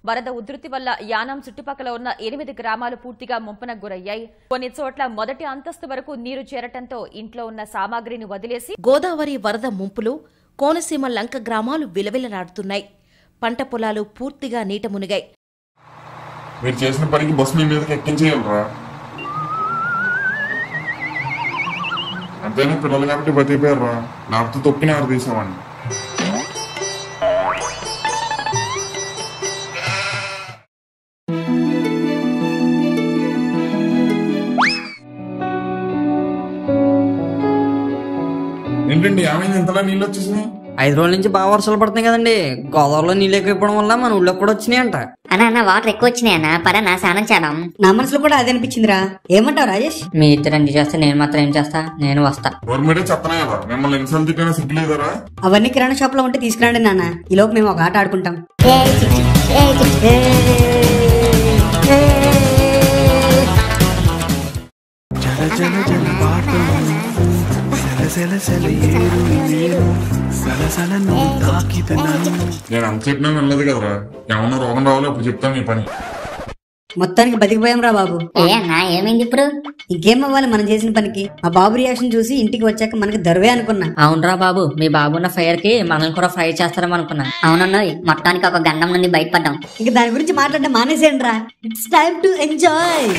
వరద ఉధృతి వల్ల యానాం చుట్టుపక్కల ఉన్న ఎనిమిది గ్రామాలు పూర్తిగా ముంపునకు గురయ్యాయి కొన్ని చోట్ల మొదటి అంతస్తు వరకు నీరు చేరటంతో ఇంట్లో ఉన్న సామాగ్రిని వదిలేసి గోదావరి వరద ముంపులు కోనసీమ లంక గ్రామాలు విలవిలలాడుతున్నాయి పంట పొలాలు పూర్తిగా నీట మునిగాయి మీరు చేసిన పనికి బస్సు మీ మీదకి ఎక్కించేయాలరా అంతేనా పిల్లలు కాబట్టి బతికిపోయారా లేకపోతే తొక్కిన ఆరు తీసేవాడిని ఏంటండి ఏమైంది ఇంతలా నీళ్ళు వచ్చేసినాయి ఐదు రోజుల నుంచి బాగా వర్షాలు పడుతున్నాయి కదండి గోదావరిలో నీళ్ళు ఎక్కువడం వల్ల మన ఊళ్ళో కూడా వచ్చినాయి అంట అన్న అన్న వాటర్ ఎక్కువ వచ్చినాయి అన్న పరనా స్నానం చేద్దాం నా మనసులో కూడా అదే అనిపించిందిరా ఏమంటావు రాజేష్ మీ ఇద్దరు ఎంజాయ్ చేస్తే నేను మాత్రం ఏం చేస్తా నేను వస్తా గవర్నమెంటే చెప్తున్నాయి కదా మిమ్మల్ని ఎన్నిసార్లు తిట్టినా సిగ్గులేదరా అవన్నీ కిరాణా షాప్ లో ఉంటే తీసుకురండి నాన్న ఈ లోపు మేము ఒక ఆట ఆడుకుంటాం నేను అంత చెప్పినా వినలేదు కదరా ఏమన్నా రోగం రావాలో ఇప్పుడు చెప్తాను మీ పని మొత్తానికి బతికిపోయాం రా బాబు ఏ అన్న ఏమైంది ఇప్పుడు ఇంకేం అవ్వాలి మనం చేసిన పనికి మా బాబు రియాక్షన్ చూసి ఇంటికి వచ్చాక మనకి దొరవే అనుకున్నా అవునరా బాబు మీ బాబు ఉన్న ఫైర్ కి మనల్ని కూడా ఫ్రై చేస్తారేమో అనుకున్నా అవునన్నోయ్ మొత్తానికి ఒక గండం నుండి బయటపడ్డాం ఇక దాని గురించి మాట్లాడడం మానేసేయండి రా it's time to enjoy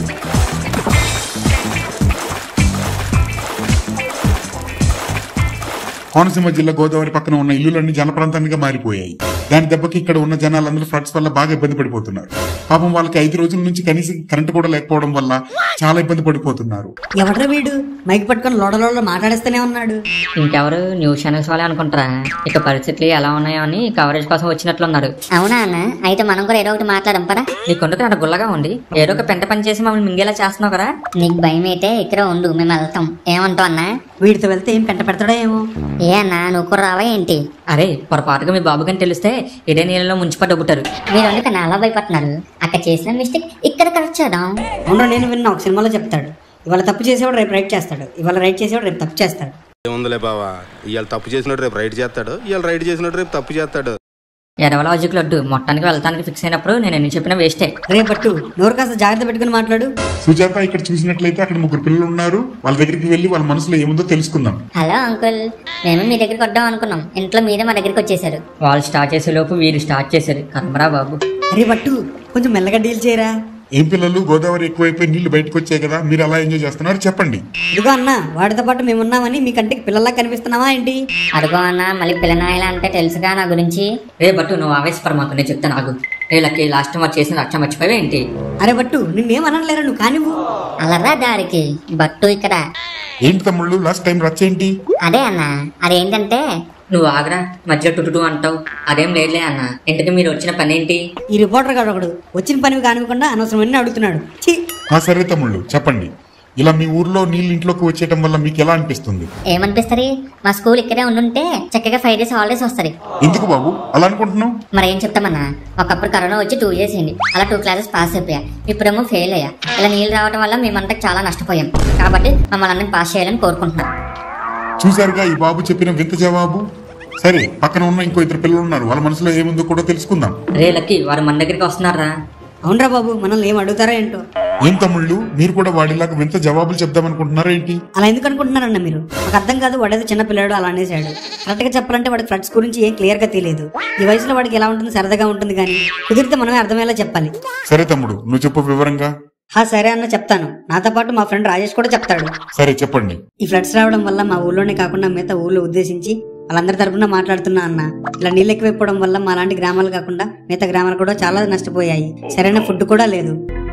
Konaseema జిల్లా గోదావరి పక్కన ఉన్న ఇల్లులన్నీ జనప్రాంతానిగా మారిపోయాయి దాని దెబ్బకి ఇక్కడ ఉన్న జనాలందరూ ఫ్లడ్స్ వల్ల బాగా ఇబ్బంది పడిపోతున్నారు పాపం వాళ్ళకి ఐదు రోజుల నుంచి కనీసం కరెంట్ కూడా లేకపోవడం వల్ల చాలా ఇబ్బంది పడిపోతున్నారు ఎవడ్రా వీడు మైక్ పట్టుకొని లోడలోడ మాట్లాడేస్తూనే ఉన్నాడు ఇంకెవరు న్యూస్ ఛానల్స్ వాళ్ళే అనుకుంటారా ఇక పరిస్థితులు ఎలా ఉన్నాయో అని కవరేజ్ కోసం వచ్చినట్లున్నారు అవునా అన్న అయితే మనం కూడా ఏదో ఒకటి మాట్లాడడం పరా నీకుండదు అక్కడ గుల్లగా ఉంది ఏదో ఒక పెంట పని చేసి మమ్మల్ని మింగేలా చేస్తున్నావు కదా నీకు భయం అయితే ఇక్కడ ఉండు మేము వెళ్తాం ఏమంటావు అన్నా వీడితో వెళ్తే ఏం పెంట పెడతాడో ఏమో ఏ అన్నా నువ్వు కూడా రావా ఏంటి అరే పొరపాటుగా మీ బాబు కానీ తెలిస్తే ఇదే నీళ్ళలో ముంచిపడి డబ్బుతారు మీరు ఎందుకు అలా భయపడుతున్నారు అక్కడ చేసిన మిస్టేక్ ఇక్కడ కరెక్ట్ చేద్దాం అవునా నేను విన్నా ఒక సినిమాలో చెప్తాడు ఇవాళ తప్పు చేసేవాడు రేపు రైట్ చేస్తాడు ఇవాళ రైట్ చేసేవాడు రేపు తప్పు చేస్తాడు ఏముందిలే బావా ఇవాళ తప్పు చేసినట్టు రేపు రైట్ చేస్తాడు ఇవాళ రైట్ చేసినట్టు రేపు తప్పు చేస్తాడు ఎడవ లాజిక్ లడ్డు మొత్తానికి వెళ్తానికి ఫిక్స్ అయినప్పుడు నేను ఎన్ని చెప్పినా వేస్టే రేపట్టు నోరు కాస్త జాగ్రత్త పెట్టుకుని మాట్లాడు సుజాత ఇక్కడ చూసినట్లయితే అక్కడ ముగ్గురు పిల్లలు ఉన్నారు వాళ్ళ దగ్గరికి వెళ్ళి వాళ్ళ మనసులో ఏముందో తెలుసుకుందాం హలో అంకుల్ మేము మీ దగ్గరికి వద్దాం అనుకున్నాం ఇంట్లో మీరే మా దగ్గరికి వచ్చేసారు వాళ్ళు స్టార్ట్ చేసే లోపు వీళ్ళు స్టార్ట్ చేశారు కర్మరా బాబు అరే పట్టు కొంచెం మెల్లగా డీల్ చేయరా ఏం పిల్లలు గోదావరి ఎక్కువైపోయి నీళ్లు బయటకు వచ్చాయి కదా మీరు అలా ఎంజాయ్ చేస్తున్నారు చెప్పండి ఇదిగో అన్న వాడితో పాటు మేము ఉన్నామని మీ కంటికి పిల్లల్లా కనిపిస్తున్నావా ఏంటి అడుగో అన్న మళ్ళీ పిల్లనాయలా అంటే తెలుసుగా నా గురించి రే బట్టు నువ్వు ఆవేశపరమాకు నేను చెప్తాను ఆగు రే లక్కి లాస్ట్ టైం వాడు చేసిన రచ్చ మర్చిపోయావా ఏంటి అరే పట్టు నిన్నేం అనలేరా నువ్వు కానివ్వు అలరా దారికి బట్టు ఇక్కడ ఏంటి తమ్ముళ్ళు లాస్ట్ టైం రచ్చ ఏంటి అదే అన్న అదేంటంటే నువ్వు ఆగరా మధ్యలో టుటుటు అంటావు అదేం లేదులే అన్న ఇంతకీ మీరు వచ్చిన పని ఏంటి ఈ రిపోర్టర్ గాడు ఒకడు వచ్చిన పనివి కానివ్వకుండా అనవసరమని అడుగుతున్నాడు ఛీ ఆ సరే తమ్ముళ్ళు చెప్పండి ఇలా మీ ఊర్లో నీళ్ళు ఇంట్లోకి వచ్చేయటం వల్ల మీకు ఎలా అనిపిస్తుంది ఏమనిపిస్తుంది మా స్కూల్ ఇక్కడే ఉండుంటే చక్కగా ఫైవ్ డేస్ హాలిడేస్ వస్తుంది ఎందుకు బాబు అలా అనుకుంటున్నావు మరి ఏం చెప్తామన్నా ఒకప్పుడు కరోనా వచ్చి టూ ఇయర్స్ అయింది అలా టూ క్లాసెస్ పాస్ అయిపోయా ఇప్పుడేమో ఫెయిల్ అయ్యా ఇలా నీళ్ళు రావడం వల్ల మేమంతా చాలా నష్టపోయాం కాబట్టి మమ్మల్ని అందరిని పాస్ చేయాలని కోరుకుంటున్నాం చూశారుగా ఈ బాబు చెప్పిన వింత జవాబు సరే పక్కన ఉన్న ఇంకో ఇద్దరు పిల్లలు ఉన్నారు వాళ్ళ మనసులో ఏముందో కూడా తెలుసుకుందాం రే లక్కి వారు మన దగ్గరికి వస్తున్నారా అవునరా బాబు మనల్ని ఏం అడుగుతారా ఏంటో ఏం తమ్ముళ్ళు మీరు కూడా వాడిలాగా వింత జవాబులు చెప్దామనుకుంటున్నారా ఏంటి అలా ఎందుకు అనుకుంటున్నారన్న మీరు నాకు అర్థం కాదు వాడేదో చిన్న పిల్లాడు అలా అనేసాడు కరెక్ట్ గా చెప్పాలంటే వాడికి ఫ్లడ్స్ గురించి ఏం క్లియర్ గా తెలియదు ఈ వయసులో వాడికి ఎలా ఉంటుంది సరదాగా ఉంటుంది కానీ కుదిరితే మనమే అర్థమయ్యేలా చెప్పాలి సరే తమ్ముడు నువ్వు చెప్పు వివరంగా హా సరే అన్న చెప్తాను నాతో పాటు మా ఫ్రెండ్ రాజేష్ కూడా చెప్తాడు సరే చెప్పండి ఈ ఫ్లడ్స్ రావడం వల్ల మా ఊళ్ళోనే కాకుండా మిగతా ఊళ్ళో ఉద్దేశించి వాళ్ళందరి తరపున మాట్లాడుతున్నా అన్న ఇలా నీళ్ళు ఎక్కువైపోవడం వల్ల మా లాంటి గ్రామాలు కాకుండా మిగతా గ్రామాలు కూడా చాలా నష్టపోయాయి సరైన ఫుడ్ కూడా లేదు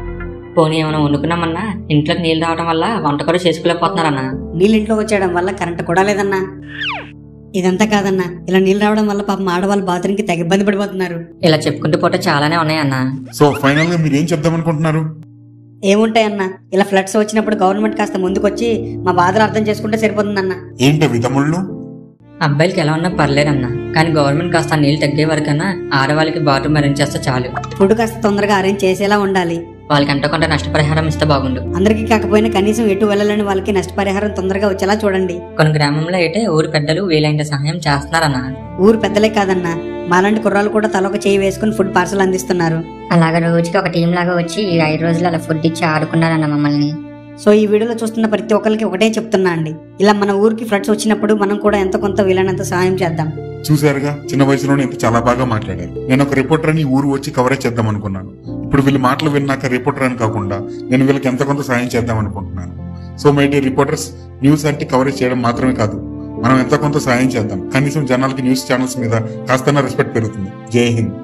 పోనీ ఏమైనా వండుకున్నామన్నా ఇంట్లోకి నీళ్ళు రావడం వల్ల వంట కూడా చేసుకోలేకపోతున్నారన్నా నీళ్ళు ఇంట్లో వచ్చేయడం వల్ల కరెంట్ కూడా లేదన్నా ఇదంతా కాదన్నా ఇలా నీళ్ళు రావడం వల్ల పాపం ఆడవాళ్ళు బాత్రూమ్ కి తెగ ఇబ్బంది పడిపోతున్నారు ఇలా చెప్పుకుంటూ పోతే చాలానే ఉన్నాయన్నా సో ఫైనల్ గా మీరు ఏం చెప్దామనుకుంటున్నారు ఏముంటాయన్నా ఇలా ఫ్లడ్స్ వచ్చినప్పుడు గవర్నమెంట్ కాస్త ముందుకొచ్చి మా బాధలు అర్థం చేసుకుంటే సరిపోతుందన్నా ఏంటవి తమ్ముళ్ళు అబ్బాయిలకి ఎలా ఉన్నా పర్లేదన్నా కానీ గవర్నమెంట్ కాస్త ఆ నీళ్ళు తగ్గే వరకన్నా ఆడవాళ్ళకి బాత్రూమ్ అరేంజ్ చేస్తే చాలు ఫుడ్ కాస్త తొందరగా అరేంజ్ చేసేలా ఉండాలి వాళ్ళకి ఎంతో కొంత నష్టపరిహారం ఇస్తే బాగుండు అందరికీ కాకపోయినా కనీసం ఎటు వెళ్ళలేని వాళ్ళకి నష్టపరిహారం తొందరగా వచ్చేలా చూడండి కొన్ని గ్రామంలో అయితే ఊరు పెద్దలు వీలైన సహాయం చేస్తున్నారన్నా ఊరు పెద్దలే కాదన్నా మాలాంటి కుర్రాలు కూడా తలొక చేయి వేసుకుని ఫుడ్ పార్సల్ అందిస్తున్నారు అలాగ రోజుకి ఒక టీం లాగా వచ్చి ఈ ఐదు రోజులు అలా ఫుడ్ ఇచ్చి ఆడుకున్నారన్న మమ్మల్ని సో ఈ వీడియోలో చూస్తున్న ప్రతి ఒక్కరికి ఒకటే చెప్తున్నా అండి ఇలా మన ఊరికి ఫ్లడ్స్ వచ్చినప్పుడు మనం కూడా ఎంత కొంత వీలైనంత సహాయం చేద్దాం చూశారుగా చిన్న వయసులోనే ఇంత చాలా బాగా మాట్లాడారు నేను ఒక రిపోర్టర్ అని ఈ ఊరు వచ్చి కవరేజ్ చేద్దాం అనుకున్నాను ఇప్పుడు వీళ్ళ మాటలు విన్నాక రిపోర్టర్ అని కాకుండా నేను వీళ్ళకి ఎంత కొంత సాయం చేద్దాం అనుకుంటున్నాను so my D reporters news అంటే కవరేజ్ చేయడం మాత్రమే కాదు మనం ఎంత కొంత సాయం చేద్దాం కనీసం జనాలకి న్యూస్ ఛానల్స్ మీద కాస్త రెస్పెక్ట్ పెరుగుతుంది జై హింద్